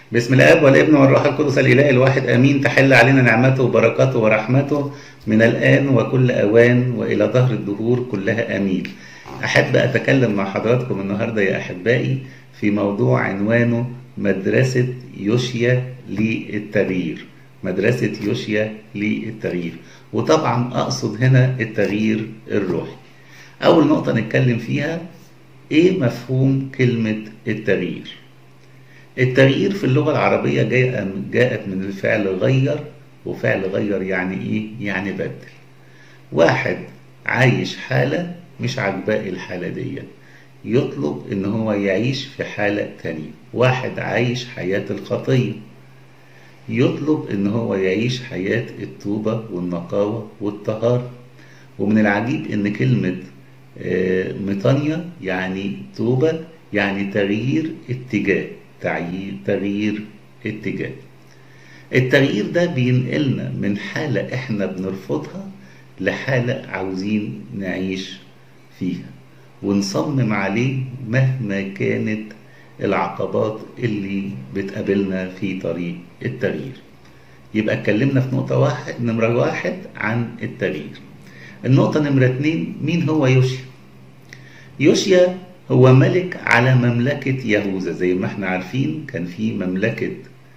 بسم الاب والابن والروح القدس الاله الواحد امين تحل علينا نعمته وبركاته ورحمته من الان وكل اوان والى ظهر الدهور كلها امين. احب اتكلم مع حضراتكم النهارده يا احبائي في موضوع عنوانه مدرسه يوشيا للتغيير. مدرسه يوشيا للتغيير وطبعا اقصد هنا التغيير الروحي. اول نقطه نتكلم فيها ايه مفهوم كلمه التغيير؟ التغيير في اللغة العربية جاء جاءت من الفعل غير وفعل غير يعني ايه؟ يعني بدل. واحد عايش حالة مش عاجباه الحالة دي يطلب ان هو يعيش في حالة تانية. واحد عايش حياة الخطية يطلب ان هو يعيش حياة التوبة والنقاوة والطهارة. ومن العجيب ان كلمة ميطانيا يعني توبة يعني تغيير اتجاه تغيير اتجاه التغيير ده بينقلنا من حالة احنا بنرفضها لحالة عاوزين نعيش فيها ونصمم عليه مهما كانت العقبات اللي بتقابلنا في طريق التغيير يبقى اتكلمنا في نقطة واحد نمرة واحد عن التغيير النقطة نمرة اتنين مين هو يوشيا يوشيا هو ملك على مملكة يهوذا زي ما احنا عارفين كان في مملكة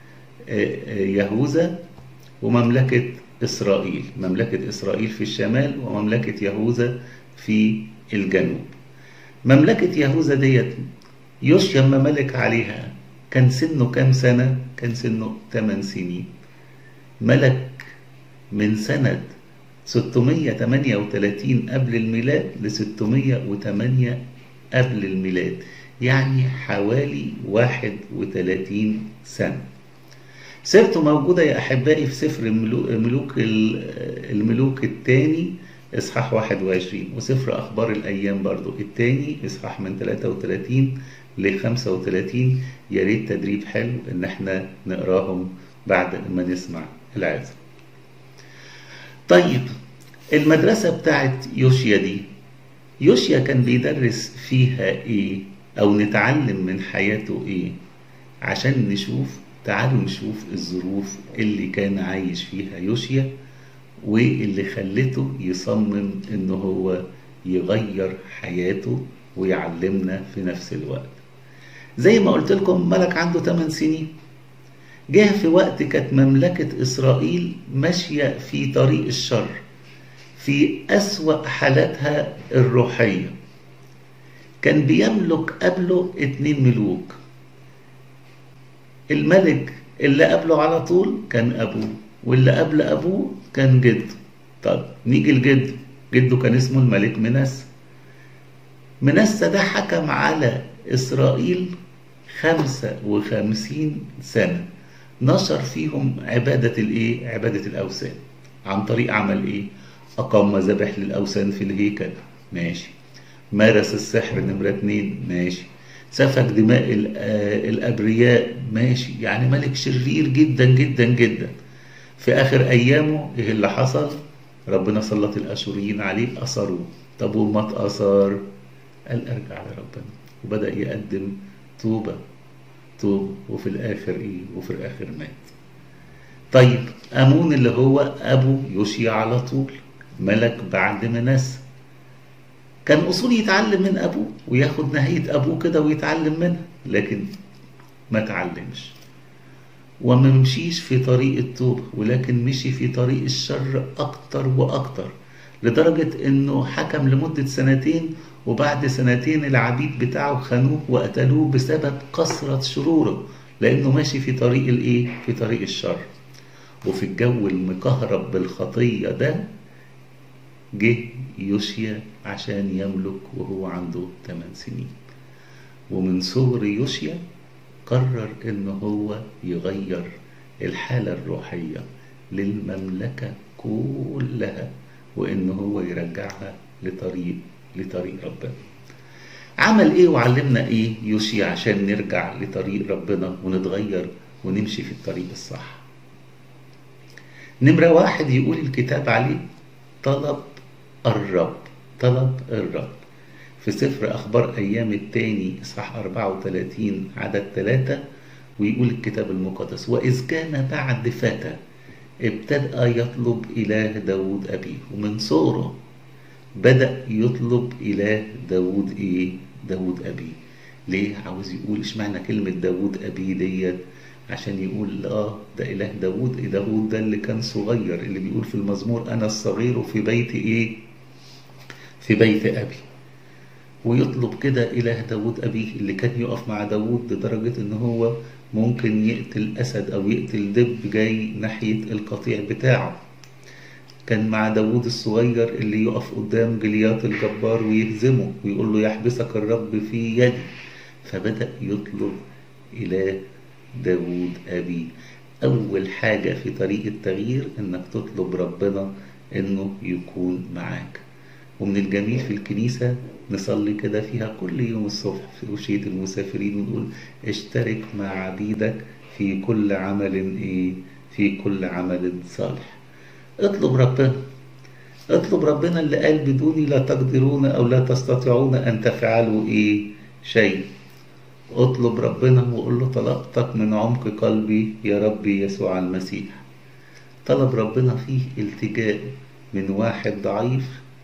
يهوذا ومملكة إسرائيل مملكة إسرائيل في الشمال ومملكة يهوذا في الجنوب مملكة يهوذا ديت يوشيا ما ملك عليها كان سنه كام سنة؟ كان سنه 8 سنين ملك من سنة 638 قبل الميلاد ل 608 قبل الميلاد يعني حوالي 31 سنة سيرته موجودة يا أحبائي في سفر الملوك الملوك الثاني إصحاح 21 وسفر أخبار الأيام برضو الثاني إصحاح من 33 ل 35 يا ريت تدريب حلو إن إحنا نقراهم بعد ما نسمع العزم. طيب المدرسة بتاعت يوشيا دي يوشيا كان بيدرس فيها ايه او نتعلم من حياته ايه عشان نشوف تعالوا نشوف الظروف اللي كان عايش فيها يوشيا واللي خلته يصمم ان هو يغير حياته ويعلمنا في نفس الوقت زي ما قلت لكم ملك عنده 8 سنين جه في وقت كانت مملكة إسرائيل ماشية في طريق الشر في أسوأ حالاتها الروحية كان بيملك قبله اتنين ملوك الملك اللي قبله على طول كان أبوه واللي قبل أبوه كان جده طب نيجي لجده جده كان اسمه الملك منسى منسى ده حكم على إسرائيل خمسة وخمسين سنة نشر فيهم عبادة الإيه؟ عبادة الأوثان عن طريق عمل إيه؟ أقام مذابح للأوثان في الهيكل ماشي مارس السحر نمرة اتنين ماشي سفك دماء الأبرياء ماشي يعني ملك شرير جدا جدا جدا في آخر أيامه إيه اللي حصل ربنا سلط الأشوريين عليه أثروه طب وما اتأثر قال أرجع لربنا وبدأ يقدم توبة توبة وفي الآخر إيه وفي الآخر مات طيب أمون اللي هو أبو يوشيا على طول ملك بعد منسى كان أصول يتعلم من أبوه وياخد نهاية أبوه كده ويتعلم منها لكن ما تعلمش وما مشيش في طريق التوبة ولكن مشي في طريق الشر أكتر وأكتر لدرجة إنه حكم لمدة سنتين وبعد سنتين العبيد بتاعه خانوه وقتلوه بسبب كثرة شروره لأنه ماشي في طريق الإيه؟ في طريق الشر وفي الجو المكهرب بالخطية ده جه يوشيا عشان يملك وهو عنده 8 سنين ومن صغر يوشيا قرر ان هو يغير الحالة الروحية للمملكة كلها وان هو يرجعها لطريق لطريق ربنا عمل ايه وعلمنا ايه يوشيا عشان نرجع لطريق ربنا ونتغير ونمشي في الطريق الصح نمرة واحد يقول الكتاب عليه طلب الرب طلب الرب في سفر أخبار أيام التاني إصحاح 34 عدد ثلاثة ويقول الكتاب المقدس وإذ كان بعد فتى ابتدأ يطلب إله داود أبيه ومن صغره بدأ يطلب إله داود إيه داود أبيه ليه عاوز يقول اشمعنى كلمة داود أبيه ديت عشان يقول اه ده إله داود إيه داود ده اللي كان صغير اللي بيقول في المزمور أنا الصغير في بيت إيه في بيت أبي ويطلب كده إله داود أبيه اللي كان يقف مع داود لدرجة إن هو ممكن يقتل أسد أو يقتل دب جاي ناحية القطيع بتاعه كان مع داود الصغير اللي يقف قدام جليات الجبار ويهزمه ويقول له يحبسك الرب في يدي فبدأ يطلب إله داود أبي أول حاجة في طريق التغيير إنك تطلب ربنا إنه يكون معاك ومن الجميل في الكنيسة نصلي كده فيها كل يوم الصبح في وشية المسافرين ونقول اشترك مع عبيدك في كل عمل ايه في كل عمل صالح اطلب ربنا اطلب ربنا اللي قال بدوني لا تقدرون او لا تستطيعون ان تفعلوا ايه شيء اطلب ربنا وقول له طلبتك من عمق قلبي يا ربي يسوع المسيح طلب ربنا فيه التجاء من واحد ضعيف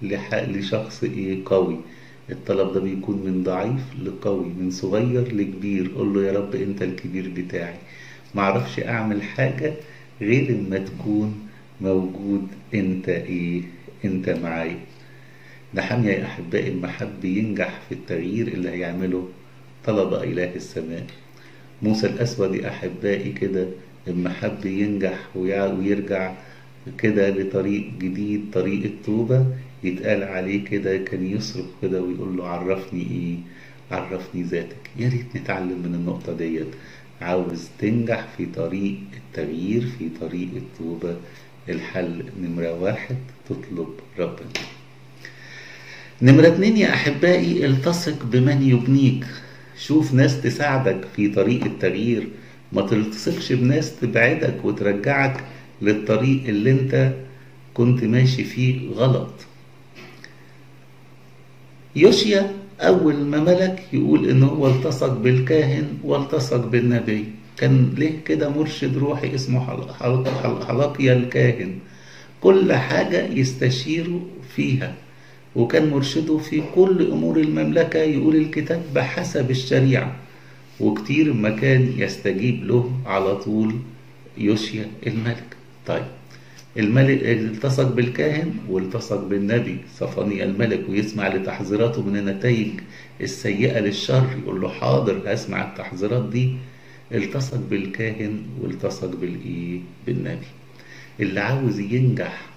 لشخص ايه قوي الطلب ده بيكون من ضعيف لقوي من صغير لكبير قول له يا رب انت الكبير بتاعي معرفش اعمل حاجة غير اما تكون موجود انت ايه انت معايا نحمية يا احبائي المحب ينجح في التغيير اللي هيعمله طلب اله السماء موسى الاسود يا احبائي كده المحب ينجح ويرجع كده لطريق جديد طريق التوبة يتقال عليه كده كان يصرخ كده ويقول له عرفني ايه عرفني ذاتك يا ريت نتعلم من النقطة ديت عاوز تنجح في طريق التغيير في طريق التوبة الحل نمرة واحد تطلب ربنا نمرة اتنين يا أحبائي التصق بمن يبنيك شوف ناس تساعدك في طريق التغيير ما تلتصقش بناس تبعدك وترجعك للطريق اللي انت كنت ماشي فيه غلط يوشيا أول ما ملك يقول إن هو التصق بالكاهن والتصق بالنبي كان ليه كده مرشد روحي اسمه حلقيا الكاهن كل حاجة يستشيروا فيها وكان مرشده في كل أمور المملكة يقول الكتاب بحسب الشريعة وكتير ما كان يستجيب له على طول يوشيا الملك طيب الملك التصق بالكاهن والتصق بالنبي صفاني الملك ويسمع لتحذيراته من النتائج السيئة للشر يقول له حاضر هسمع التحذيرات دي التصق بالكاهن والتصق بالايه بالنبي اللي عاوز ينجح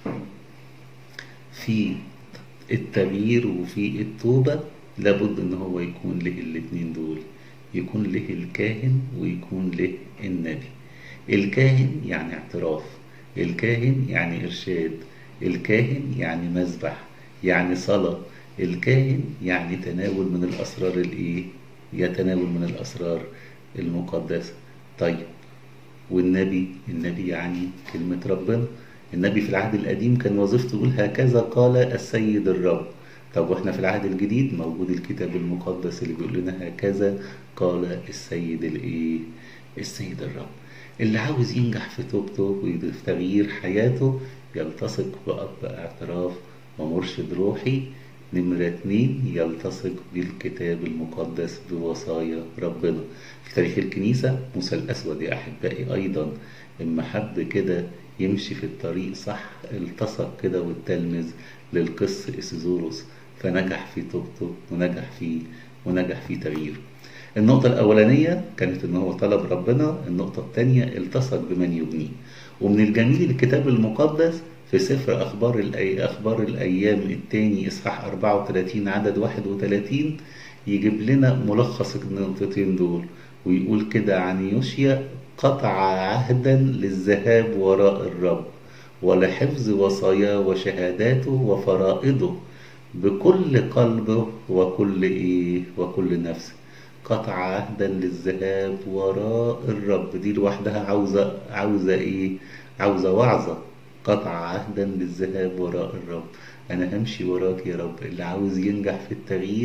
في التغيير وفي التوبة لابد ان هو يكون له الاتنين دول يكون له الكاهن ويكون له النبي الكاهن يعني اعتراف الكاهن يعني إرشاد الكاهن يعني مذبح يعني صلاة الكاهن يعني تناول من الأسرار الإيه؟ يتناول من الأسرار المقدسة طيب والنبي النبي يعني كلمة ربنا النبي في العهد القديم كان وظيفته يقول هكذا قال السيد الرب طب واحنا في العهد الجديد موجود الكتاب المقدس اللي بيقول لنا هكذا قال السيد الايه السيد الرب اللي عاوز ينجح في توبته وفي تغيير حياته يلتصق بأب اعتراف ومرشد روحي نمرة اتنين يلتصق بالكتاب المقدس بوصايا ربنا في تاريخ الكنيسة موسى الأسود يا أحبائي أيضا اما حب كده يمشي في الطريق صح التصق كده والتلمذ للقس إسيزوروس فنجح في توبته ونجح في ونجح في تغييره النقطة الأولانية كانت إن هو طلب ربنا، النقطة الثانية التصق بمن يبنيه. ومن الجميل الكتاب المقدس في سفر أخبار الأي... أخبار الأيام الثاني إصحاح 34 عدد 31 يجيب لنا ملخص النقطتين دول ويقول كده عن يوشيا قطع عهدا للذهاب وراء الرب ولحفظ وصاياه وشهاداته وفرائضه بكل قلبه وكل إيه وكل نفسه قطع عهدا للذهاب وراء الرب دي لوحدها عاوزة عاوزة ايه عاوزة وعظة قطع عهدا للذهاب وراء الرب انا همشي وراك يا رب اللي عاوز ينجح في التغيير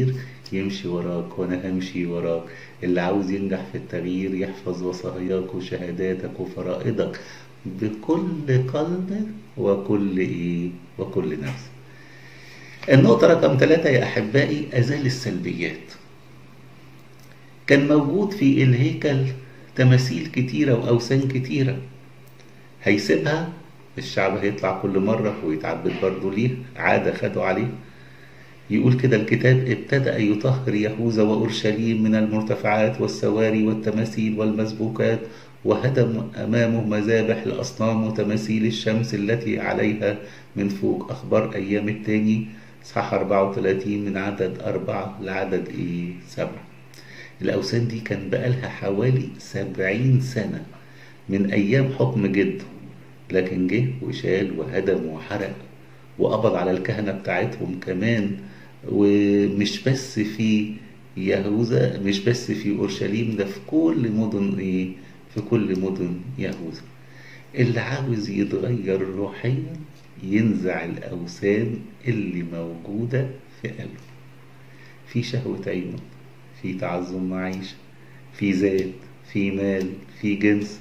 يمشي وراك وانا همشي وراك اللي عاوز ينجح في التغيير يحفظ وصاياك وشهاداتك وفرائضك بكل قلب وكل ايه وكل نفس النقطة رقم ثلاثة يا أحبائي أزال السلبيات كان موجود في الهيكل تماثيل كتيرة وأوثان كتيرة هيسيبها الشعب هيطلع كل مرة ويتعبد برضه ليه عادة خدوا عليه يقول كده الكتاب ابتدأ يطهر يهوذا وأورشليم من المرتفعات والسواري والتماثيل والمسبوكات وهدم أمامه مذابح الأصنام وتماثيل الشمس التي عليها من فوق أخبار أيام التاني صح 34 من عدد أربعة لعدد إيه سبعة الأوثان دي كان بقالها حوالي سبعين سنة من أيام حكم جده لكن جه وشال وهدم وحرق وقبض على الكهنة بتاعتهم كمان ومش بس في يهوذا مش بس في أورشليم ده في كل مدن إيه في كل مدن يهوذا اللي عاوز يتغير روحيا ينزع الأوثان اللي موجودة في قلبه في شهوة عيون في تعظم معيشة في ذات في مال في جنس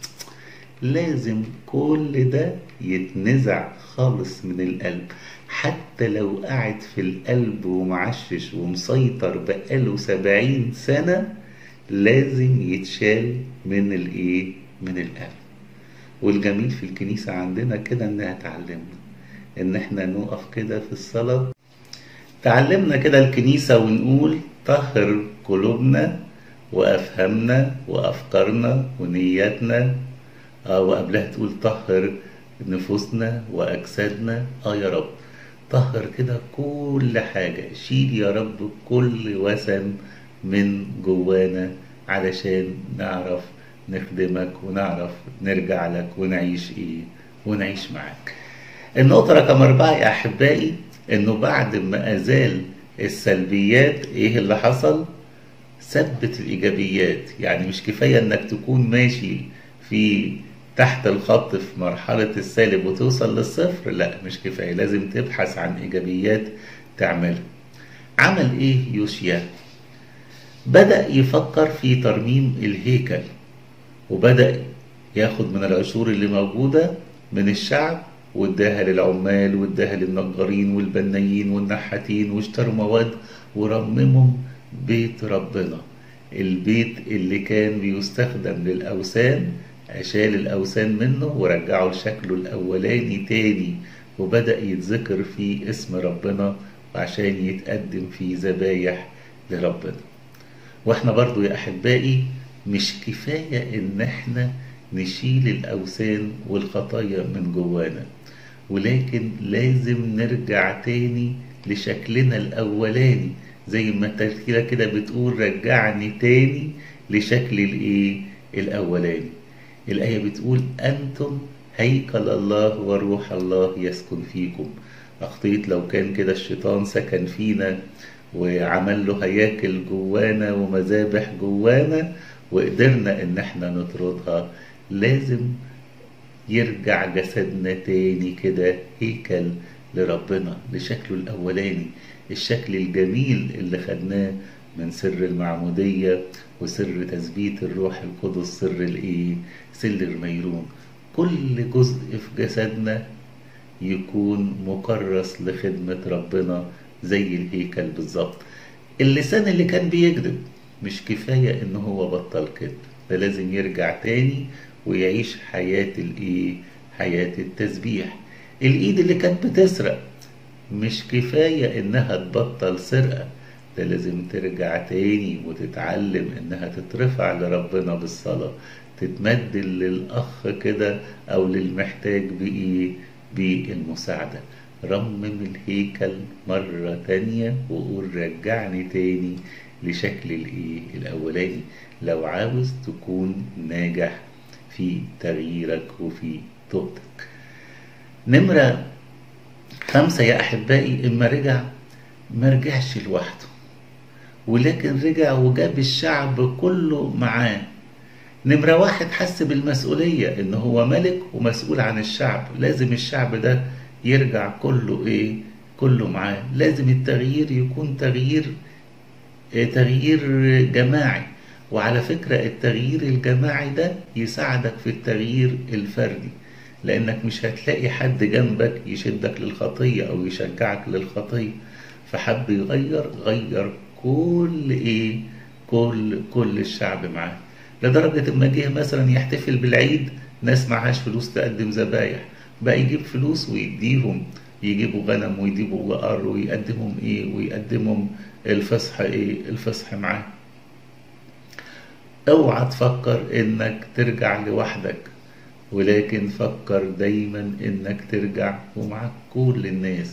لازم كل ده يتنزع خالص من القلب حتى لو قاعد في القلب ومعشش ومسيطر بقاله سبعين سنة لازم يتشال من الايه من القلب والجميل في الكنيسة عندنا كده انها تعلمنا ان احنا نقف كده في الصلاة تعلمنا كده الكنيسة ونقول طهر قلوبنا وافهامنا وافكارنا ونياتنا آه وقبلها تقول طهر نفوسنا واجسادنا اه يا رب طهر كده كل حاجة شيل يا رب كل وثن من جوانا علشان نعرف نخدمك ونعرف نرجع لك ونعيش ايه ونعيش معاك النقطة رقم أربعة يا أحبائي إنه بعد ما أزال السلبيات إيه اللي حصل؟ ثبت الإيجابيات يعني مش كفاية إنك تكون ماشي في تحت الخط في مرحلة السالب وتوصل للصفر لا مش كفاية لازم تبحث عن إيجابيات تعملها عمل إيه يوشيا بدأ يفكر في ترميم الهيكل وبدأ ياخد من العشور اللي موجودة من الشعب واداها للعمال واداها للنجارين والبنايين والنحاتين واشتروا مواد ورمموا بيت ربنا البيت اللي كان بيستخدم للأوثان شال الأوثان منه ورجعه لشكله الأولاني تاني وبدأ يتذكر فيه اسم ربنا وعشان يتقدم فيه ذبايح لربنا واحنا برضو يا أحبائي مش كفاية إن احنا نشيل الأوثان والخطايا من جوانا ولكن لازم نرجع تاني لشكلنا الأولاني زي ما التركيلة كده بتقول رجعني تاني لشكل الإيه الأولاني الآية بتقول أنتم هيكل الله وروح الله يسكن فيكم أخطيت لو كان كده الشيطان سكن فينا وعمل له هياكل جوانا ومذابح جوانا وقدرنا إن احنا نطردها لازم يرجع جسدنا تاني كده هيكل لربنا لشكله الأولاني الشكل الجميل اللي خدناه من سر المعمودية وسر تثبيت الروح القدس سر الايه سر الميرون كل جزء في جسدنا يكون مكرس لخدمة ربنا زي الهيكل بالظبط اللسان اللي كان بيكذب مش كفاية ان هو بطل كده ده لازم يرجع تاني ويعيش حياة الايه حياة التسبيح الايد اللي كانت بتسرق مش كفاية انها تبطل سرقة ده لازم ترجع تاني وتتعلم انها تترفع لربنا بالصلاة تتمد للأخ كده أو للمحتاج بإيه بالمساعدة رمم الهيكل مرة تانية وقول رجعني تاني لشكل الإيه الأولاني لو عاوز تكون ناجح في تغييرك وفي توبتك نمرة خمسة يا أحبائي إما رجع ما رجعش لوحده ولكن رجع وجاب الشعب كله معاه نمرة واحد حس بالمسؤولية إن هو ملك ومسؤول عن الشعب لازم الشعب ده يرجع كله إيه كله معاه لازم التغيير يكون تغيير تغيير جماعي وعلى فكرة التغيير الجماعي ده يساعدك في التغيير الفردي لأنك مش هتلاقي حد جنبك يشدك للخطية أو يشجعك للخطية فحب يغير غير كل إيه كل كل الشعب معاه لدرجة إما جه مثلا يحتفل بالعيد ناس معهاش فلوس تقدم ذبايح بقى يجيب فلوس ويديهم يجيبوا غنم ويجيبوا بقر ويقدمهم ايه ويقدمهم الفصح ايه الفصح معاه اوعى تفكر انك ترجع لوحدك ولكن فكر دايما انك ترجع ومعك كل الناس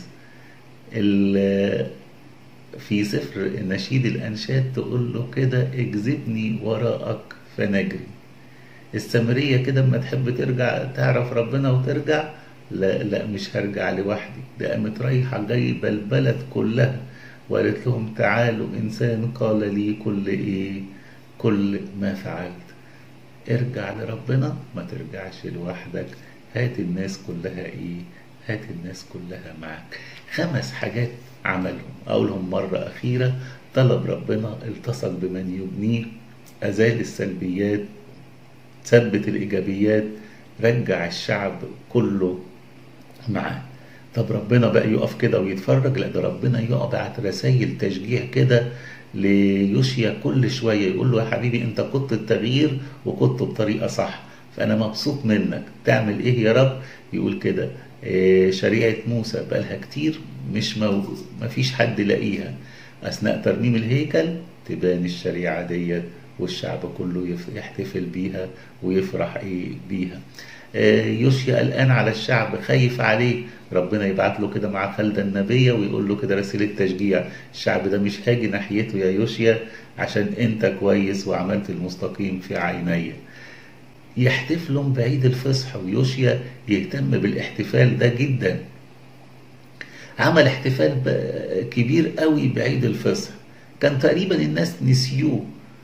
في سفر نشيد الانشاد تقول له كده اجذبني وراءك فنجري السامرية كده اما تحب ترجع تعرف ربنا وترجع لا لا مش هرجع لوحدي ده قامت رايحة جايبة البلد كلها وقالت لهم تعالوا إنسان قال لي كل إيه كل ما فعلت ارجع لربنا ما ترجعش لوحدك هات الناس كلها إيه هات الناس كلها معك خمس حاجات عملهم أقولهم مرة أخيرة طلب ربنا التصق بمن يبنيه أزال السلبيات ثبت الإيجابيات رجع الشعب كله معاه طب ربنا بقى يقف كده ويتفرج لا ده ربنا يقف رسائل تشجيع كده ليوشيا كل شويه يقول له يا حبيبي انت كنت التغيير وكنت بطريقه صح فانا مبسوط منك تعمل ايه يا رب يقول كده إيه شريعه موسى بقالها كتير مش موجود مفيش حد لاقيها اثناء ترميم الهيكل تبان الشريعه ديت والشعب كله يحتفل بيها ويفرح ايه بيها يوشيا قلقان على الشعب خايف عليه ربنا يبعت له كده مع خالده النبيه ويقول له كده رسيله تشجيع الشعب ده مش هاجي ناحيته يا يوشيا عشان انت كويس وعملت المستقيم في عيني يحتفلوا بعيد الفصح ويوشيا يهتم بالاحتفال ده جدا عمل احتفال كبير قوي بعيد الفصح كان تقريبا الناس نسيوه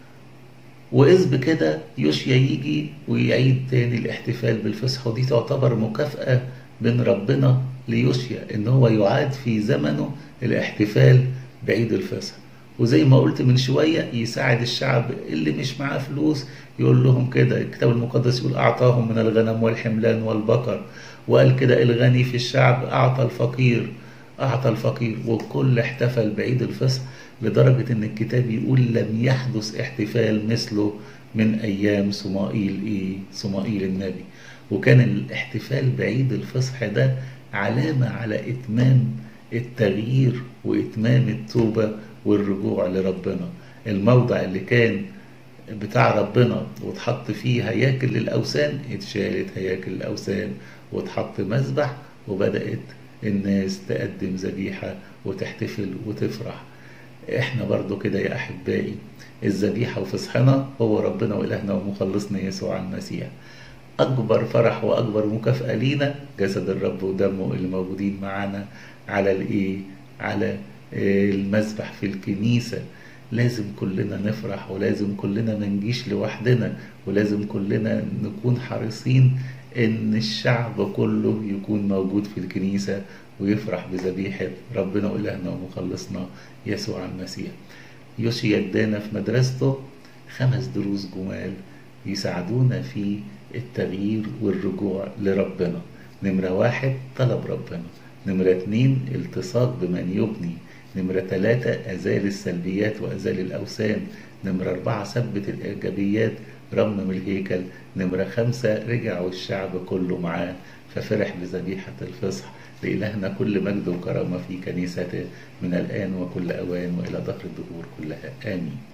وإذ بكده يوشيا يجي ويعيد تاني الاحتفال بالفصح ودي تعتبر مكافأة من ربنا ليوشيا إن هو يعاد في زمنه الاحتفال بعيد الفصح وزي ما قلت من شوية يساعد الشعب اللي مش معاه فلوس يقول لهم كده الكتاب المقدس يقول أعطاهم من الغنم والحملان والبقر وقال كده الغني في الشعب أعطى الفقير أعطى الفقير والكل احتفل بعيد الفصح لدرجة إن الكتاب يقول لم يحدث احتفال مثله من أيام صمائيل إيه؟ صمائيل النبي وكان الاحتفال بعيد الفصح ده علامة على إتمام التغيير وإتمام التوبة والرجوع لربنا الموضع اللي كان بتاع ربنا واتحط فيه هياكل للأوثان اتشالت هياكل الأوثان واتحط مذبح وبدأت الناس تقدم ذبيحة وتحتفل وتفرح احنا برضو كده يا احبائي الذبيحه وفصحنا هو ربنا والهنا ومخلصنا يسوع المسيح اكبر فرح واكبر مكافاه لينا جسد الرب ودمه اللي موجودين معانا على الايه على المذبح في الكنيسه لازم كلنا نفرح ولازم كلنا ما نجيش لوحدنا ولازم كلنا نكون حريصين ان الشعب كله يكون موجود في الكنيسه ويفرح بذبيحة ربنا وإلهنا ومخلصنا يسوع المسيح يوشي ادانا في مدرسته خمس دروس جمال يساعدونا في التغيير والرجوع لربنا نمرة واحد طلب ربنا نمرة اتنين التصاق بمن يبني نمرة تلاتة أزال السلبيات وأزال الأوثان نمرة أربعة ثبت الإيجابيات رمم الهيكل نمرة خمسة رجعوا الشعب كله معاه ففرح بذبيحة الفصح لإلهنا كل مجد وكرامة في كنيسته من الآن وكل أوان وإلى ظهر الدهور كلها آمين